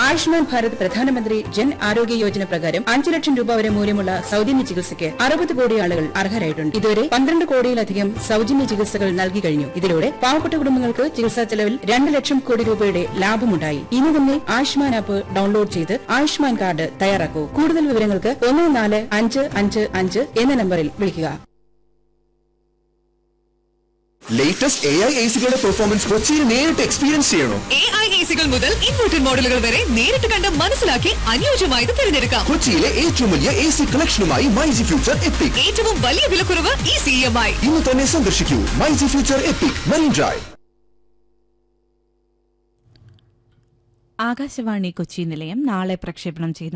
ആയുഷ്മാൻ ഭാരത് പ്രധാനമന്ത്രി ജൻ ആരോഗ്യ യോജന പ്രകാരം അഞ്ചു ലക്ഷം രൂപ വരെ മൂല്യമുള്ള സൗജന്യ ചികിത്സയ്ക്ക് അറുപത് കോടി ആളുകൾ അർഹരായിട്ടുണ്ട് ഇതുവരെ പന്ത്രണ്ട് കോടിയിലധികം സൗജന്യ ചികിത്സകൾ നൽകി കഴിഞ്ഞു ഇതിലൂടെ പാവപ്പെട്ട കുടുംബങ്ങൾക്ക് ചികിത്സാ ചെലവിൽ രണ്ട് ലക്ഷം കോടി രൂപയുടെ ലാഭമുണ്ടായി ഇന്ന് തന്നെ ആയുഷ്മാൻ ആപ്പ് ഡൗൺലോഡ് ചെയ്ത് ആയുഷ്മാൻ കാർഡ് തയ്യാറാക്കൂ കൂടുതൽ വിവരങ്ങൾക്ക് ഒന്ന് നാല് അഞ്ച് അഞ്ച് അഞ്ച് എന്ന നമ്പറിൽ വിളിക്കുക ലേറ്റസ്റ്റ് എ ഐ എ സികളുടെ പെർഫോമൻസ് കൊച്ചിയിൽ നേരിട്ട് എക്സ്പീരിയൻസ് ചെയ്യണോ എ ഐ എ സികൾ മുതൽ ഇൻവെർട്ടർ മോഡലുകൾ വരെ നേരിട്ട് കണ്ട് മനസ്സിലാക്കി അനുയോജ്യമായത് തിരഞ്ഞെടുക്കാം കൊച്ചിയിലെ ഏറ്റവും വലിയ എ സി കളക്ഷനുമായി മൈജി ഫ്യൂച്ചർ എപ്പിക് ഏറ്റവും വലിയ വിലക്കുറവ് ഈ സി എം ഐ ഇന്ന് തന്നെ സന്ദർശിക്കൂ myG future epic marine drive Akashvani Kochi നിലയം നാളെ പ്രക്ഷേപണം ചെയ്യുന്ന